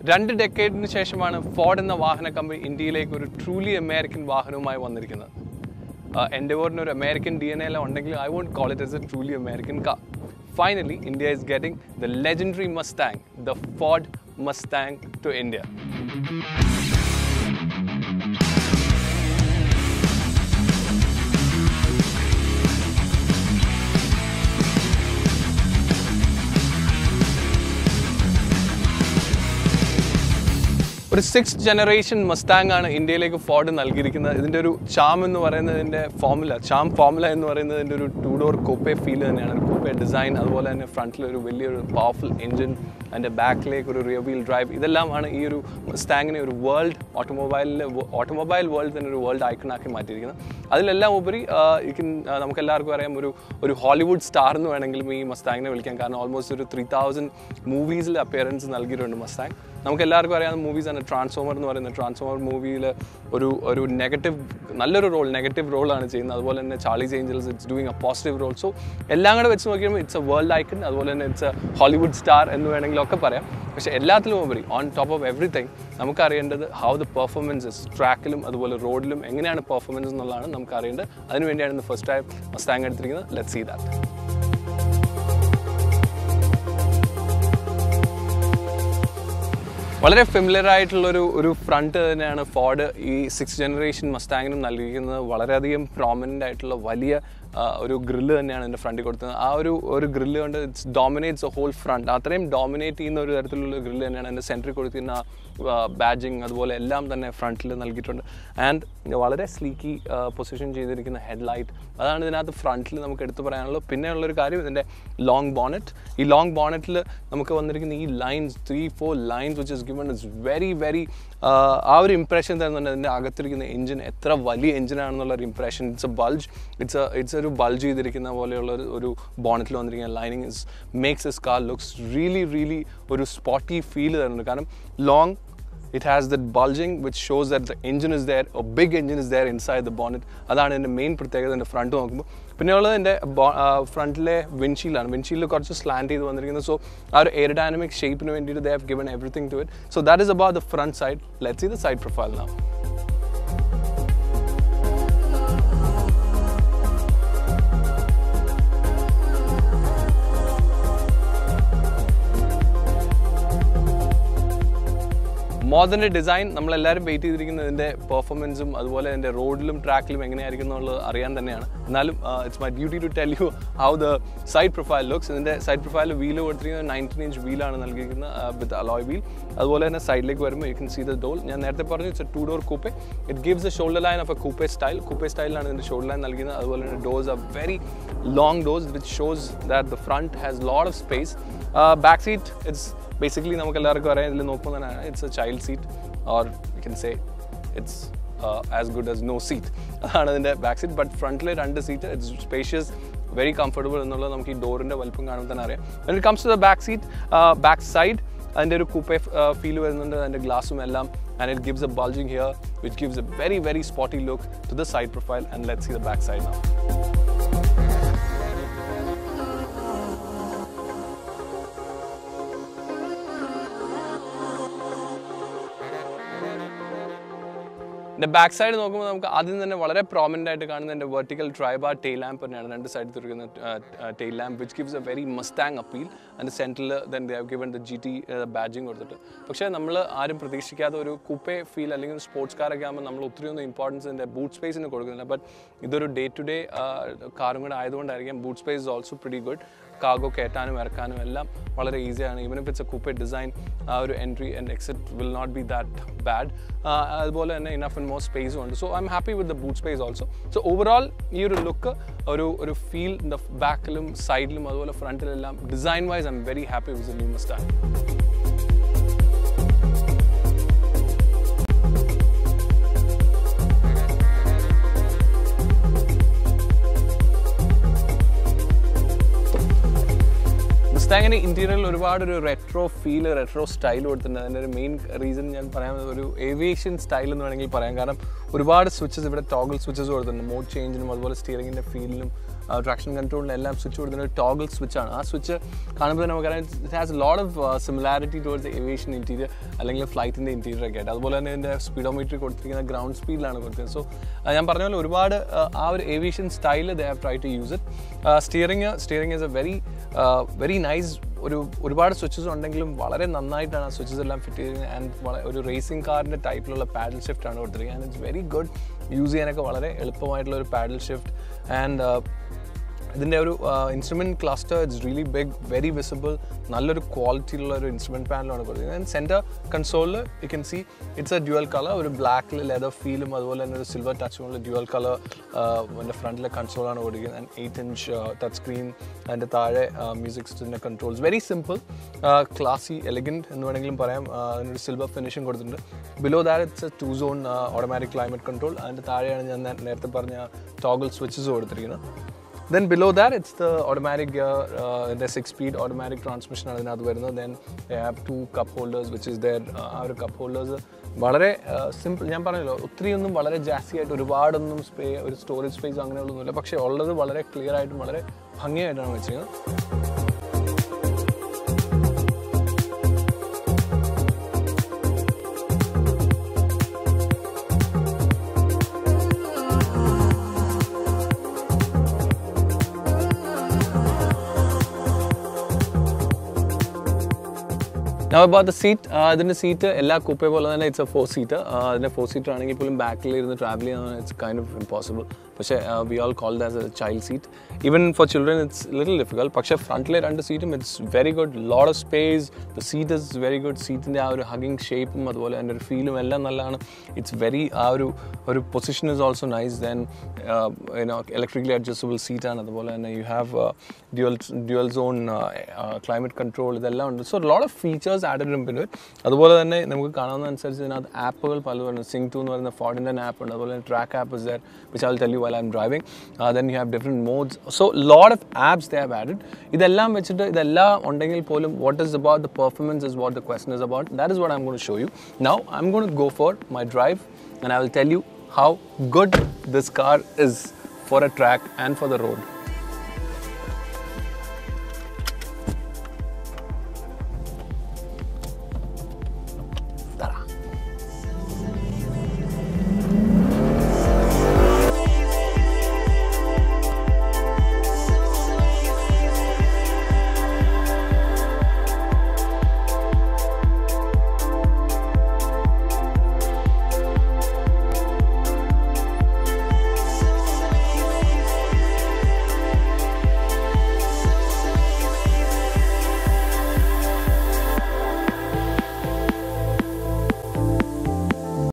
രണ്ട് ഡെക്കേഡിന് ശേഷമാണ് ഫോർഡ് എന്ന വാഹന കമ്പനി ഇന്ത്യയിലേക്ക് ഒരു ട്രൂലി അമേരിക്കൻ വാഹനവുമായി വന്നിരിക്കുന്നത് എൻഡവറിന് ഒരു അമേരിക്കൻ ഡി എൻ എല്ലാം ഉണ്ടെങ്കിൽ I won't call it as a truly American car finally India is getting the legendary Mustang the Ford Mustang to India ഒരു സിക്സ് ജനറേഷൻ മസ്താങ് ആണ് ഇന്ത്യയിലേക്ക് ഫോർഡ് നൽകിയിരിക്കുന്നത് ഇതിൻ്റെ ഒരു ചാം എന്ന് പറയുന്നതിൻ്റെ ഫോമുല ചാം ഫോമുല എന്ന് പറയുന്നതിൻ്റെ ഒരു ടു ഡോർ കൂപ്പെ ഫീൽ തന്നെയാണ് ഒരു കൂപ്പെ ഡിസൈൻ അതുപോലെ തന്നെ ഫ്രണ്ടിൽ ഒരു വലിയൊരു പവർഫുൾ എഞ്ചിൻ അതിൻ്റെ ബാക്കിലേക്ക് ഒരു റിയർ വീൽ ഡ്രൈവ് ഇതെല്ലാമാണ് ഈ ഒരു മസ്താങ്ങിനെ ഒരു വേൾഡ് ഓട്ടോമൊബൈലിൽ ഓട്ടോമൊബൈൽ വേൾഡ് തന്നെ ഒരു വേൾഡ് ഐക്കണാക്കി മാറ്റിയിരിക്കുന്നത് അതിലെല്ലാം ഉപരി ഇരിക്കും നമുക്ക് എല്ലാവർക്കും അറിയാം ഒരു ഒരു ഹോളിവുഡ് സ്റ്റാർ എന്ന് വേണമെങ്കിലും ഈ മസ്താങ്ങിനെ വിളിക്കാം കാരണം ഓൾമോസ്റ്റ് ഒരു ത്രീ തൗസൻഡ് മൂവീസിൽ അപ്പിയറൻസ് നൽകിയിട്ടുണ്ട് മസ്താങ് നമുക്ക് എല്ലാവർക്കും അറിയാവുന്ന മൂവീസാണ് ട്രാൻസ്ഫോമർ എന്ന് പറയുന്നത് ട്രാൻസ്ഫോമർ മൂവിയിൽ ഒരു ഒരു നെഗറ്റീവ് നല്ലൊരു റോൾ നെഗറ്റീവ് റോളാണ് ചെയ്യുന്നത് അതുപോലെ തന്നെ Charlie's Angels it's doing a positive role so എല്ലാം കൂടെ വെച്ച് നോക്കിയുമ്പോൾ ഇറ്റ്സ് എ വേൾഡ് ഐക്കൺ അതുപോലെ തന്നെ ഇറ്റ്സ് എ ഹോളിവുഡ് സ്റ്റാർ എന്ന് വേണമെങ്കിലും ഒക്കെ പറയാം പക്ഷേ എല്ലാത്തിലും ഉപരി ഓൺ ടോപ്പ് ഓഫ് എവറിത്തിങ് നമുക്ക് അറിയേണ്ടത് ഹൗ ദ പെർഫോമൻസസ് ട്രാക്കിലും അതുപോലെ റോഡിലും എങ്ങനെയാണ് പെർഫോമൻസ് എന്നുള്ളതാണ് നമുക്ക് അറിയേണ്ടത് അതിനുവേണ്ടിയാണ് ഇന്ന് ഫസ്റ്റ് ടൈം മസ്താങ് എടുത്തിരിക്കുന്നത് ലെറ്റ് സീ ദാറ്റ് വളരെ ഫെമിലർ ആയിട്ടുള്ളൊരു ഒരു ഫ്രണ്ട് തന്നെയാണ് ഫോർഡ് ഈ സിക്സ് ജനറേഷൻ മസ്താങ്ങിനും നൽകിയിരിക്കുന്നത് വളരെയധികം പ്രോമിനൻ്റ് ആയിട്ടുള്ള വലിയ ആ, ഒരു ഗ്രില്ല് തന്നെയാണ് എൻ്റെ ഫ്രണ്ടിൽ കൊടുത്തത് ആ ഒരു ഒരു ഗ്രില്ല് കൊണ്ട് it's dominates a whole front അത്രയും ഡോമിനേറ്റ് ചെയ്യുന്ന ഒരു തരത്തിലുള്ള ഗ്രില്ല് തന്നെയാണ് എൻ്റെ സെൻറ്ററിൽ കൊടുത്തിരുന്ന ബാജിങ് അതുപോലെ എല്ലാം തന്നെ ഫ്രണ്ടിൽ നൽകിയിട്ടുണ്ട് ആൻഡ് വളരെ സ്ലീക്കി പൊസിഷൻ ചെയ്തിരിക്കുന്ന ഹെഡ്ലൈറ്റ് അതാണ് ഇതിനകത്ത് ഫ്രണ്ടിൽ നമുക്ക് എടുത്തു പറയാനുള്ളത് പിന്നെ ഉള്ളൊരു കാര്യം ഇതിൻ്റെ ലോങ് ബോണറ്റ് ഈ ലോങ് ബോണറ്റിൽ നമുക്ക് വന്നിരിക്കുന്ന ഈ lines three four lines which is given is very very ആ ഒരു ഇംപ്രഷൻ തരുന്നുണ്ട് അതിൻ്റെ അകത്തിരിക്കുന്ന എഞ്ചിൻ എത്ര വലിയ എഞ്ചിനാണെന്നുള്ള ഒരു impression it's a bulge it's it's ഒരു ബൾജ് ചെയ്തിരിക്കുന്ന പോലെയുള്ള ഒരു ഒരു ബോണറ്റിൽ വന്നിരിക്കുന്ന lining is makes as car looks really really ഒരു സ്പോട്ടി ഫീൽ തരുന്നുണ്ട് കാരണം long it has that bulging which shows that the engine is there a big engine is there inside the bonnet അതാണ് എൻ്റെ മെയിൻ പ്രത്യേകത എൻ്റെ front നോക്കുമ്പോൾ പിന്നെ ഉള്ളത് എൻ്റെ ഫ്രണ്ടിലെ വിൻഷീൽഡാണ് വിൻഷീൽഡ് കുറച്ച് സ്ലാൻഡ് ചെയ്ത് വന്നിരിക്കുന്നത് സോ ആ ഒരു എയർഡൈനമിക് ഷേപ്പിന് വേണ്ടിയിട്ട് they have given everything to it so that is about the front side let see the side profile നാ മോദറിൻ്റെ ഡിസൈൻ നമ്മളെല്ലാവരും വെയിറ്റ് ചെയ്തിരിക്കുന്നത് ഇതിൻ്റെ പെർഫോമൻസും അതുപോലെ ഇതിൻ്റെ റോഡിലും ട്രാക്കിലും എങ്ങനെയായിരിക്കും എന്നുള്ളത് അറിയാൻ തന്നെയാണ് എന്നാലും it's my duty to tell you how the side profile looks ഇതിൻ്റെ സൈഡ് പ്രൊഫൈൽ വീല് കൊടുത്തിരിക്കുന്നത് നയൻറ്റീൻ ഇഞ്ച് വീലാണ് നൽകിയിരിക്കുന്നത് വിത്ത് അലോയ് വീൽ അതുപോലെ തന്നെ സൈഡിലേക്ക് വരുമ്പോൾ you can see the door ഞാൻ നേരത്തെ പറഞ്ഞു it's two door coupe it gives a shoulder line of a coupe style coupe സ്റ്റൈലിലാണ് ഇതിൻ്റെ ഷോൾഡർ ലൈൻ നൽകുന്നത് അതുപോലെ തന്നെ doors are very long doors which shows that the friend has load of space back seat it's basically നമുക്ക് എല്ലാവർക്കും അറിയാം ഇതിൽ നോക്കുമ്പോൾ തന്നെ it's a child seat or you can say it's as good as no seat അതാണ് ഇതിൻ്റെ back seat but ഫ്രണ്ടിലെ രണ്ട് seat it's spacious very comfortable എന്നുള്ളത് നമുക്ക് ഈ ഡോറിൻ്റെ വലുപ്പം കാണുമ്പോൾ തന്നെ അറിയാം it comes to the back seat back side അതിൻ്റെ ഒരു കൂപ്പെ ഫീൽ വരുന്നുണ്ട് അതിൻ്റെ ഗ്ലാസും എല്ലാം and it gives a bulging here which gives a very very sporty look to the side profile and let see the back side now എൻ്റെ back side നോക്കുമ്പോൾ നമുക്ക് ആദ്യം തന്നെ വളരെ പ്രോമിനൻ്റ് ആയിട്ട് കാണുന്ന എൻ്റെ വെർട്ടിക്കൽ ട്രൈബാർ ടെയിൽ ലാമ്പ് തന്നെയാണ് രണ്ട് സൈഡ് തുറക്കുന്ന tail lamp which gives a very Mustang appeal അതിൻ്റെ സെൻറ്ററിൽ then they have given the G T badging കൊടുത്തിട്ട് പക്ഷേ നമ്മൾ ആരും പ്രതീക്ഷിക്കാത്ത ഒരു കുപ്പെ ഫീൽ അല്ലെങ്കിൽ സ്പോർട്സ് കാറൊക്കെ ആകുമ്പോൾ നമ്മൾ ഒത്തിരി ഒന്നും ഇമ്പോർട്ടൻസ് ഇതിൻ്റെ ബൂട്ട് സ്പേസിന് കൊടുക്കുന്നില്ല ബട്ട് ഇതൊരു ഡേ ടു ഡേ കാറും കൂടെ ആയതുകൊണ്ടായിരിക്കും boot space is also pretty good cargo കയറ്റാനും ഇറക്കാനും എല്ലാം വളരെ ഈസിയാണ് even if it's a coupe design ah ഒരു entry and exit will not be that bad അതുപോലെ തന്നെ ഇനഫ് ആൻഡ് മോർ സ്പേസും ഉണ്ട് so I'm happy with the boot space also so overall ഈ ഒരു ലുക്ക് ഒരു ഒരു ഫീൽ ദ ബാക്കിലും സൈഡിലും അതുപോലെ ഫ്രണ്ടിലെല്ലാം design wise I am very happy with the new Mustang മുസ്താങ്ങിന് ഇന്റീരിയറിൽ ഒരുപാട് ഒരു റെട്രോ ഫീൽ റെട്രോ സ്റ്റൈൽ കൊടുത്തിട്ടുണ്ട് അതിൻ്റെ ഒരു മെയിൻ റീസൺ ഞാൻ പറയാൻ ഒരു ഏവിയേഷൻ സ്റ്റൈൽ എന്ന് വേണമെങ്കിൽ പറയാം കാരണം ഒരുപാട് സ്വിച്ചസ് ഇവിടെ ടോഗിൾ സ്വിച്ചസ് കൊടുത്തിട്ടുണ്ട് മോഡ് ചേഞ്ചിനും അതുപോലെ സ്റ്റിയറിംഗിൻ്റെ ഫീലിനും ട്രാക്ഷൻ കൺട്രോളിന് എല്ലാം സ്വിച്ച് കൊടുക്കുന്ന ഒരു ടോഗിൾ സ്വിച്ചാണ് ആ സ്വിച്ച് കാണുമ്പോൾ തന്നെ നമുക്കറിയാം it has lot of similarity towards aviation interior അല്ലെങ്കിൽ ഫ്ലൈറ്റിൻ്റെ ഇൻറ്റീരിയർ ഒക്കെ ആയിട്ട് അതുപോലെ തന്നെ ഇതിൻ്റെ സ്പീഡോമീറ്റർ കൊടുത്തിരിക്കുന്ന ഗ്രൗണ്ട് സ്പീഡിലാണ് കൊടുത്തത് സോ ഞാൻ പറഞ്ഞ പോലെ ഒരുപാട് uh, ആ ഒരു aviation style they have try to use it steering steering is a very very nice ഒരു ഒരുപാട് സ്വിച്ചസ് ഉണ്ടെങ്കിലും വളരെ നന്നായിട്ടാണ് ആ സ്വിച്ചസ് എല്ലാം ഫിറ്റ് ചെയ്തിരിക്കുന്നത് ആൻഡ് ഒരു റേസിംഗ് കാറിൻ്റെ ടൈപ്പിലുള്ള പാഡൽ ഷിഫ്റ്റ് ആണ് കൊടുത്തിരിക്കുന്നത് and it's very good use ചെയ്യാനൊക്കെ വളരെ എളുപ്പമായിട്ടുള്ള ഒരു പാഡൽ ഷിഫ്റ്റ് ആൻഡ് ഇതിൻ്റെ ഒരു instrument cluster it's really big very visible നല്ലൊരു ക്വാളിറ്റിയിലുള്ള ഒരു ഇൻസ്ട്രുമെൻറ്റ് പാനലാണ് കൊടുത്തിരിക്കുന്നത് ആൻഡ് സെൻറ്റർ കൺസോളിൽ you can see it's a dual colour ഒരു ബ്ലാക്കിൽ ലെതർ ഫീലും അതുപോലെ തന്നെ ഒരു സിൽവർ ടച്ചുമുള്ള ഡ്യുവൽ കളർ എൻ്റെ ഫ്രണ്ടിലെ കൺസോളാണ് കൊടുക്കുന്നത് and eight inch touch screen അതിൻ്റെ താഴെ മ്യൂസിക് സിസ്റ്റത്തിൻ്റെ controls very simple classy elegant എന്ന് വേണമെങ്കിലും പറയാം അതിനൊരു സിൽവർ ഫിനിഷിംഗ് കൊടുത്തിട്ടുണ്ട് below that it's a two zone automatic climate control അതിൻ്റെ താഴെയാണ് ഞാൻ നേരത്തെ പറഞ്ഞ ടോഗിൾ സ്വിച്ചസ് കൊടുത്തിരിക്കുന്നത് then below that it's the automatic ഇതിൻ്റെ സിക്സ് സ്പീഡ് ഓട്ടോമാറ്റിക് ട്രാൻസ്മിഷൻ ആണ് ഇതിനകത്ത് വരുന്നത് then have two cup holders which is there ആ ഒരു കപ്പ് ഹോൾഡേഴ്സ് വളരെ സിമ്പിൾ ഞാൻ പറഞ്ഞല്ലോ ഒത്തിരി ഒന്നും വളരെ ജാസ്തി ആയിട്ട് ഒരുപാടൊന്നും സ്പേ ഒരു സ്റ്റോറേജ് സ്പേസ് അങ്ങനെയുള്ളതൊന്നുമില്ല പക്ഷേ ഉള്ളത് വളരെ ക്ലിയർ ആയിട്ടും വളരെ ഭംഗിയായിട്ടാണ് വെച്ചിരിക്കുന്നത് Now about the seat, അതിൻ്റെ സീറ്റ് എല്ലാ കൂപ്പെ പോലെ തന്നെ ഇറ്റ്സ് എ ഫോർ സീറ്റ് അതിൻ്റെ ഫോർ സീറ്റർ ആണെങ്കിൽ പോലും ബാക്കിൽ ഇരുന്ന് ട്രാവൽ ചെയ്യാൻ ഇറ്റ്സ് കൈൻഡ് ഓഫ് ഇമ്പോസിബിൾ പക്ഷേ we all called as a child seat even for children it's little difficult പക്ഷേ ഫ്രണ്ടിലെ രണ്ട് സീറ്റും it's very good load of space the seat is very good സീറ്റിൻ്റെ ആ ഒരു ഹഗിങ് ഷേപ്പും അതുപോലെ അതിൻ്റെ ഒരു ഫീലും എല്ലാം നല്ലതാണ് ഇറ്റ്സ് വെരി ആ ഒരു ഒരു position is also nice then you know electrically adjustable സീറ്റാണ് അതുപോലെ തന്നെ you have dual dual zone climate control ഇതെല്ലാം ഉണ്ട് so lot of features added in പിന്നെ അതുപോലെ തന്നെ നമുക്ക് കാണുന്നതനുസരിച്ച് ഇതിനകത്ത് ആപ്പുകൾ പലതുണ്ട് സിങ് ടു എന്ന് പറയുന്ന ഫോർഡിൻ്റെ ആപ്പ് ഉണ്ട് അതുപോലെ track app is there which I tell you while I am driving then you have different modes so lot of apps they have added ഇതെല്ലാം വെച്ചിട്ട് ഇതെല്ലാം ഉണ്ടെങ്കിൽ പോലും what is about the performance is what the question is about that is what I am gonna show you now I am gonna go for my drive and I will tell you how good this car is for a track and for the road.